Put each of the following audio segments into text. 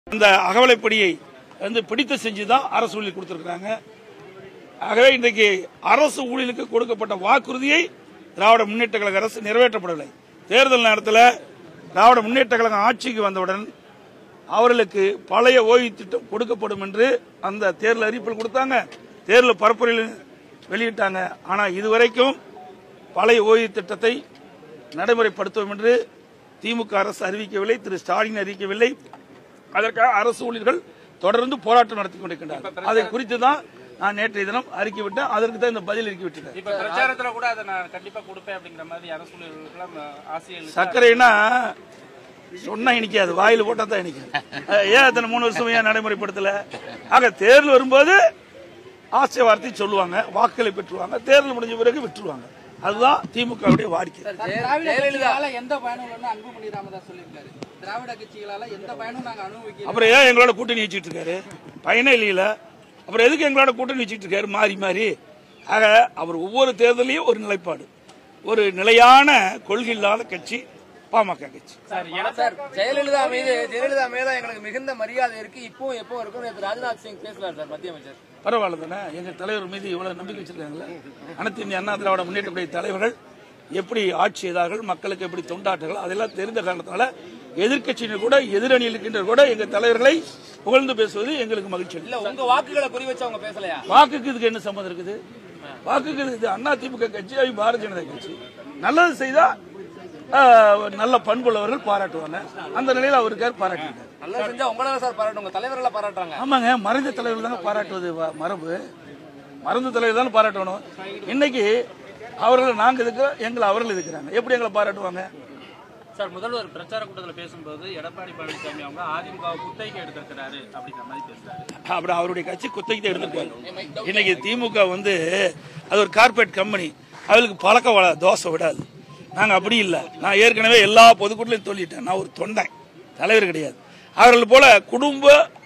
அந்த அகவலைப்படியை வந்து பிடித்து செஞ்சு தான் அரசு ஊழியர் கொடுத்திருக்கிறாங்க ஆகவே இன்றைக்கு அரசு ஊழியர்களுக்கு கொடுக்கப்பட்ட வாக்குறுதியை திராவிட முன்னேற்ற கழக அரசு நிறைவேற்றப்படவில்லை தேர்தல் நேரத்தில் திராவிட முன்னேற்ற கழகம் ஆட்சிக்கு வந்தவுடன் அவர்களுக்கு பழைய ஓய்வு திட்டம் கொடுக்கப்படும் என்று அந்த தேர்தல் அறிவிப்பில் கொடுத்தாங்க தேர்தல் பரப்புரையில் வெளியிட்டாங்க ஆனால் இதுவரைக்கும் பழைய ஓய்வு திட்டத்தை நடைமுறைப்படுத்துவோம் என்று திமுக அரசு அறிவிக்கவில்லை திரு ஸ்டாலின் அறிவிக்கவில்லை அதற்காக அரசு ஊழியர்கள் தொடர்ந்து போராட்டம் நடத்தி கொண்டிருக்கின்றனர் அதை குறித்து தான் நான் நேற்றைய தினம் அறிக்கை விட்டேன் அதற்கு தான் இந்த பதில் அறிக்கை விட்டுட்டேன் இப்ப பிரச்சாரத்துல கூட அதை நான் கண்டிப்பா கொடுப்பேன் அப்படிங்கிற மாதிரி அரசு ஊழியர்களுக்கெல்லாம் ஆசைகள் சர்க்கரைனா சொன்னா இனிக்காது வாயில போட்டா தான் இனிக்கும் அஹ் ஏன் அத்தனை மூணு வருஷம் ஏன் நடைமுறைப்படுத்தல ஆக தேர்தல் வரும்போது ஆசை வார்த்தை சொல்லுவாங்க வாக்குகளை பெற்றுருவாங்க தேர்தல் முடிஞ்ச பிறகு விட்டுருவாங்க அதுதான் திமுகவுடைய வாடிக்கை திராவிட கட்சிகளால எந்த பயனும் இல்லைன்னு அன்புமணி ராமதாஸ் சொல்லியிருக்காரு திராவிட கட்சிகளால எந்த பயனும் நாங்க அனுபவிக்கல அப்புறம் ஏன் எங்களோட கூட்டணி வச்சுட்டு இருக்காரு பயனே இல்லையில அப்புறம் எதுக்கு எங்களோட கூட்டணி வச்சுட்டு இருக்காரு மாறி மாறி ஆக அவர் ஒவ்வொரு தேர்தலையும் ஒரு நிலைப்பாடு ஒரு நிலையான கொள்கை இல்லாத கட்சி பாமக கட்சி சார் என- சார் ஜெயலலிதா மீது ஜெயலலிதா மீது எங்களுக்கு மிகுந்த மரியாதை இருக்கு இப்பவும் எப்போ இருக்கும் நேற்று ராஜ்நாத் சிங் பேசுறாரு சார் மத்திய அமைச்சர் பரவாயில்ல தானே எங்க தலைவர் மீது இவ்வளவு நம்பிக்கை வச்சிருக்காங்களே அனைத்து இந்திய அண்ணா திராவிட முன்னேற்றக்கூடிய தலைவர்கள் எப்படி ஆட்சி செய்தார்கள் மக்களுக்கு எப்படி தொண்டாற்றுகள் அதெல்லாம் தெரிந்த காரணத்தினால எதிர்க்கட்சியினர் கூட எதிரணியில் இருக்கின்ற கூட எங்க தலைவர்களை புகழ்ந்து பேசுவது எங்களுக்கு மகிழ்ச்சி அளிக்கும். இல்ல உங்க வாக்குகளை குறி வச்சு அவங்க பேசலையா வாக்குக்கு இதுக்கு என்ன சம்மந்தம் இருக்குது வாக்குக்கு இது அண்ணா திமுக கட்சி அது பாரதிய ஜனதா கட்சி நல்லது செய்தா ஆஹ், நல்ல பண்புள்ளவர்கள் பாராட்டுவாங்க அந்த நிலையில் அவருக்கார் பாராட்டினார் நல்லா செஞ்சா உங்களால சார் பாராட்டு உங்க தலைவர்களை பாராட்டுறாங்க ஆமாங்க மறைந்த தலைவர் தானே பாராட்டுவது வ- மரபு மறந்த தலைவர் தானே பாராட்டணும் இன்னைக்கு அவர்கள் நாங்க இருக்கிறோம் எங்களை அவர்கள் இருக்கிறாங்க எப்படி எங்களை பாராட்டுவாங்க சார் முதல்வர் பிரச்சார கூட்டத்தில் பேசும்போது எடப்பாடி பழனிசாமி அவங்க அதிமுக குத்தகைக்கு எடுத்திருக்கிறாரு அப்படிங்கிற மாதிரி பேசுறாரு அப்புறம் அவருடைய கட்சி குத்தகைக்கு தான் எடுத்திருக்காரு இன்னைக்கு திமுக வந்து அது ஒரு கார்பரேட் கம்பெனி அவளுக்கு பழக்க வள தோசை விடாது நாங்க அப்படி இல்லை நான் ஏற்கனவே எல்லா பொதுக்கூட்டிலையும் சொல்லிட்டேன் நான் ஒரு தொண்டை தலைவர் கிடையாது அவர்கள் போல குடும்ப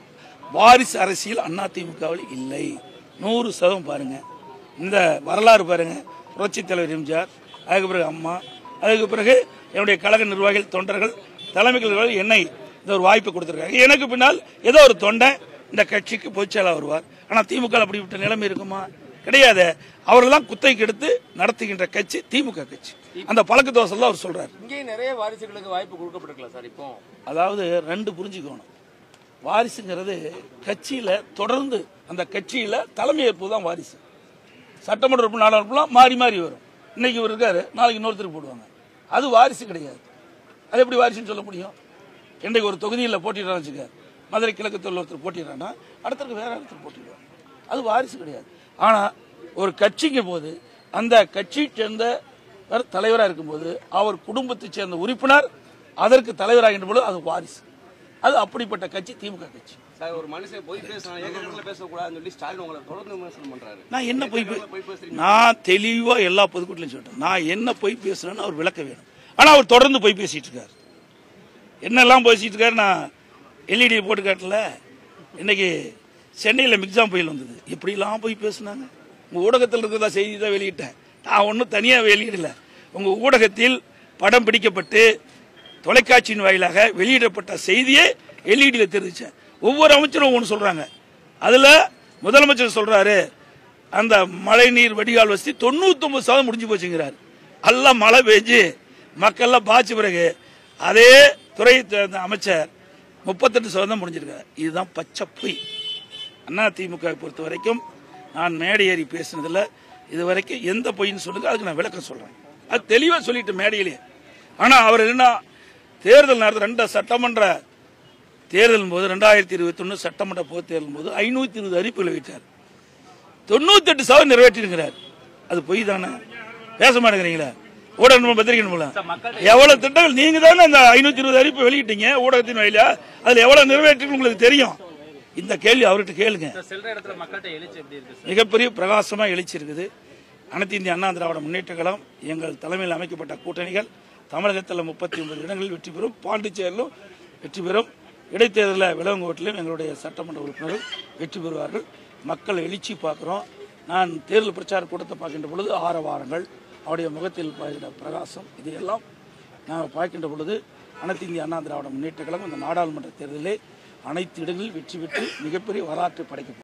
வாரிசு அரசியல் அண்ணா திமுகவில் இல்லை நூறு சதவீதம் பாருங்க இந்த வரலாறு பாருங்க புரட்சி தலைவர் எம்ஜிஆர் அதுக்கு பிறகு அம்மா அதுக்கு பிறகு என்னுடைய கழக நிர்வாகிகள் தொண்டர்கள் தலைமை நிர்வாகிகள் என்னை இந்த ஒரு வாய்ப்பு கொடுத்திருக்காங்க எனக்கு பின்னால் ஏதோ ஒரு தொண்டை இந்த கட்சிக்கு பொதுச்செயலாளர் வருவார் ஆனா திமுக அப்படிப்பட்ட நிலைமை இருக்குமா கிடையாது அவரெல்லாம் குத்தகைக்கு எடுத்து நடத்துகின்ற கட்சி திமுக கட்சி அந்த பழக்க தோசை தான் அவர் சொல்றாரு இங்கேயும் நிறைய வாரிசுகளுக்கு வாய்ப்பு கொடுக்கப்பட்டிருக்கலாம் சார் இப்போ அதாவது ரெண்டு புரிஞ்சுக்கணும் வாரிசுங்கிறது கட்சியில தொடர்ந்து அந்த கட்சியில தலைமையேற்பு தான் வாரிசு சட்டமன்ற உறுப்பு நாடாளுமன்றம் மாறி மாறி வரும் இன்னைக்கு இவர் இருக்காரு நாளைக்கு இன்னொருத்தருக்கு போடுவாங்க அது வாரிசு கிடையாது அது எப்படி வாரிசுன்னு சொல்ல முடியும் இன்றைக்கு ஒரு தொகுதியில் போட்டிடுறான்னு வச்சுக்க மதுரை கிழக்கு தொழில் ஒருத்தர் போட்டிடுறான்னா அடுத்தருக்கு வேற ஒருத்தர் போட்டிடுவாங்க அது வாரிசு கிடையாது ஆனா ஒரு கட்சிக்கு போது அந்த கட்சியை சேர்ந்த தலைவராக இருக்கும்போது அவர் குடும்பத்தைச் சேர்ந்த உறுப்பினர் அதற்கு தலைவராகின்ற பொழுது அது வாரிசு அது அப்படிப்பட்ட கட்சி திமுக கட்சி சார் ஒரு மனுஷன் போய் பேசலாம் ஏகத்துல பேசக்கூடாதுன்னு சொல்லி ஸ்டாலின் உங்களை தொடர்ந்து விமர்சனம் பண்றாரு நான் என்ன போய் பே- நான் தெளிவா எல்லா பொதுக்கூட்டிலும் சொல்லிட்டேன் நான் என்ன போய் பேசுறேன்னு அவர் விளக்க வேணும் ஆனா அவர் தொடர்ந்து போய் பேசிட்டு இருக்காரு என்னெல்லாம் பேசிட்டு இருக்காரு நான் எல்இடி போட்டு காட்டல இன்னைக்கு சென்னையில் மிக்ஸாம் புயல் வந்தது இப்படிலாம் போய் பேசுனாங்க உங்க ஊடகத்தில் இருக்கிறதா செய்தி தான் வெளியிட்டேன் நான் ஒன்றும் தனியாக வெளியிடல உங்க ஊடகத்தில் படம் பிடிக்கப்பட்டு தொலைக்காட்சியின் வாயிலாக வெளியிடப்பட்ட செய்தியே எல்இடியில் தெரிவிச்சேன் ஒவ்வொரு அமைச்சரும் ஒன்று சொல்றாங்க அதுல முதலமைச்சர் சொல்றாரு அந்த மழைநீர் வடிகால் வசதி தொண்ணூத்தொன்பது சதவீதம் முடிஞ்சு போச்சுங்கிறார் எல்லாம் மழை பெஞ்சு மக்கள்லாம் பாய்ச்ச பிறகு அதே துறை சேர்ந்த அமைச்சர் முப்பத்தெட்டு சதவீதம் முடிஞ்சிருக்காரு இதுதான் பச்சை பொய் அண்ணா திமுக பொறுத்த வரைக்கும் நான் மேடை ஏறி பேசினதுல இது வரைக்கும் எந்த பொய்ன்னு சொல்லுங்க அதுக்கு நான் விளக்கம் சொல்றேன் அது தெளிவா சொல்லிட்டு மேடையிலே ஆனா அவர் என்ன தேர்தல் நேரத்தில் ரெண்டு சட்டமன்ற தேர்தல் போது ரெண்டாயிரத்தி இருபத்தி ஒன்று சட்டமன்ற பொது தேர்தல் போது ஐநூத்தி இருபது அறிவிப்புகளை வைத்தார் தொண்ணூத்தெட்டு சதவீதம் நிறைவேற்றிருக்கிறார் அது பொய் தானே பேச மாட்டேங்கிறீங்களா ஊடக பத்திரிகை மூலம் எவ்வளவு திட்டங்கள் நீங்க தானே அந்த ஐநூத்தி இருபது அறிவிப்பு வெளியிட்டீங்க ஊடகத்தின் வழியா அதுல எவ்வளவு நிறைவேற்றி உங்களுக்கு தெரியும் இந்த கேள்வி அவர்கிட்ட கேளுங்க சார் செல்ற இடத்துல மக்கள்கிட்ட எழுச்சி எப்படி இருக்கு சார் மிகப்பெரிய பிரகாசமா எழுச்சி இருக்குது அனைத்து இந்திய அண்ணா திராவிட முன்னேற்ற கழகம் எங்கள் தலைமையில் அமைக்கப்பட்ட கூட்டணிகள் தமிழகத்தில் முப்பத்தி ஒன்பது இடங்களில் வெற்றி பெறும் பாண்டிச்சேரியிலும் வெற்றி பெறும் இடைத்தேர்தலில் விலங்கோட்டிலும் எங்களுடைய சட்டமன்ற உறுப்பினர்கள் வெற்றி பெறுவார்கள் மக்கள் எழுச்சி பார்க்குறோம் நான் தேர்தல் பிரச்சார கூட்டத்தை பார்க்கின்ற பொழுது ஆரவாரங்கள் அவருடைய முகத்தில் பார்க்கிற பிரகாசம் இதையெல்லாம் நாங்கள் பார்க்கின்ற பொழுது அனைத்து இந்திய அண்ணா திராவிட முன்னேற்ற கழகம் இந்த நாடாளுமன்ற தேர்தலிலே அனைத்து இடங்களில் வெற்றி பெற்று மிகப்பெரிய வரலாற்றை படைக்க